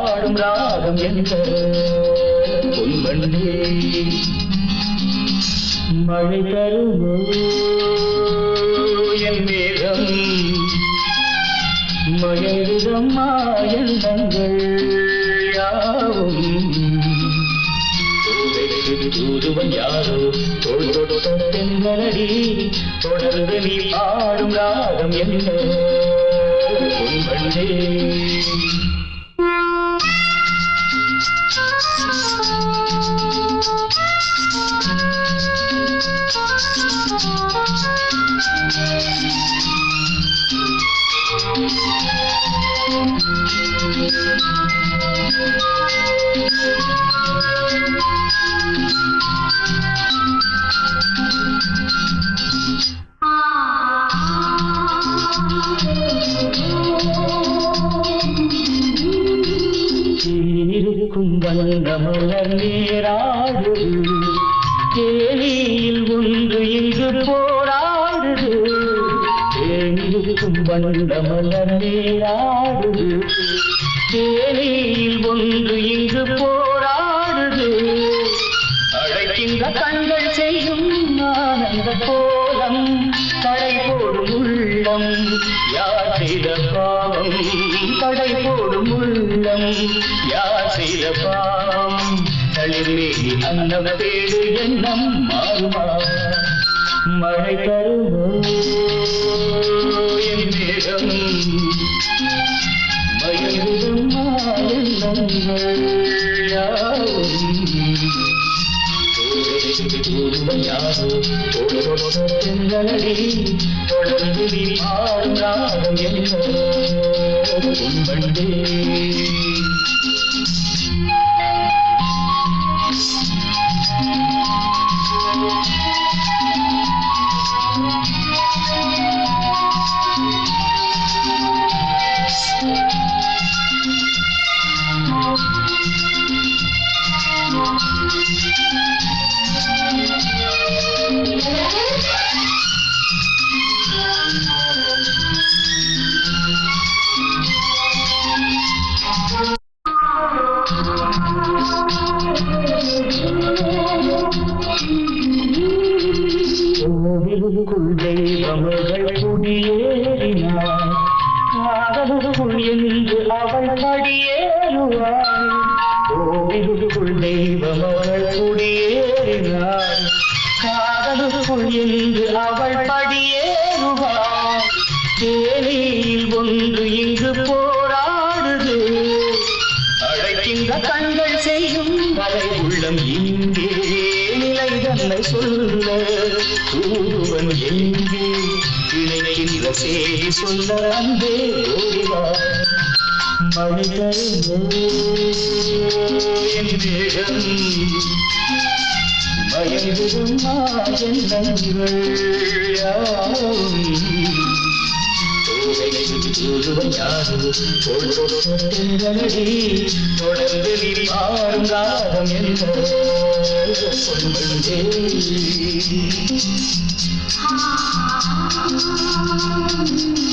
பாடும் ராகம் என்ற பொன்வண்டே மழை தருமோ என் மேகம் மயங்குதம்மா எண்ணங்கள் யாவும் தூதுவன் யாரோ தோள் தொட்ட தென்றலடி தொடர்ந்து நீ பாடும் ராகம் என்ன பொன்வண்டே இருக்கும் வந்தமலர் நீராடுது கேலியில் ஒன்று இங்கு போராடுது தேனிருக்கும் வந்தமலர் நீராடுது கேலியில் ஒன்று இங்கு போராடுது அழைக்கின்ற கண்கள் செய்யும் ஆனந்த கோலம் தடை போடும் உள்ளம் யார் செய்த பாவம் தடை போடும் உள்ளம் யார் செய்த பாவம் தளிர்மேனி அன்னம் தேடு எண்ணம் மாறுமா மழை தருமோ என் மேகம் மயங்குதும் எண்ணங்கள் யாவும் தொடர்ந்து நீ பாடும் ராகம் என்ன உண்பண்டே கோவிலுக்குள் தெய்வமகள் குடியேறினாள் காதலுக்குள் என்று அவள் படியேறுவாள் கோவிலுக்குள் தெய்வமகள் குடியேறினாள் காதலுக்குள் என்று அவள் படியேறுவாள் தேனியில் ஒன்று இங்கு போராடுது அழைக்கின்ற கண்கள் செய்யும் வரை உள்ளம் இங்கே நிலை தன்னை சொல்ல தூதுவன் எங்கே இணைக்கின்ற செய்தி சொல்ல அன்பே ஓடிவா மழை தருமோ என் மேகம் மயங்குதும் எண்ணங்கள் யாவும் தொடர்ந்து நீ மாறும் ராகம் என்ன பொன்வண்டே ஆ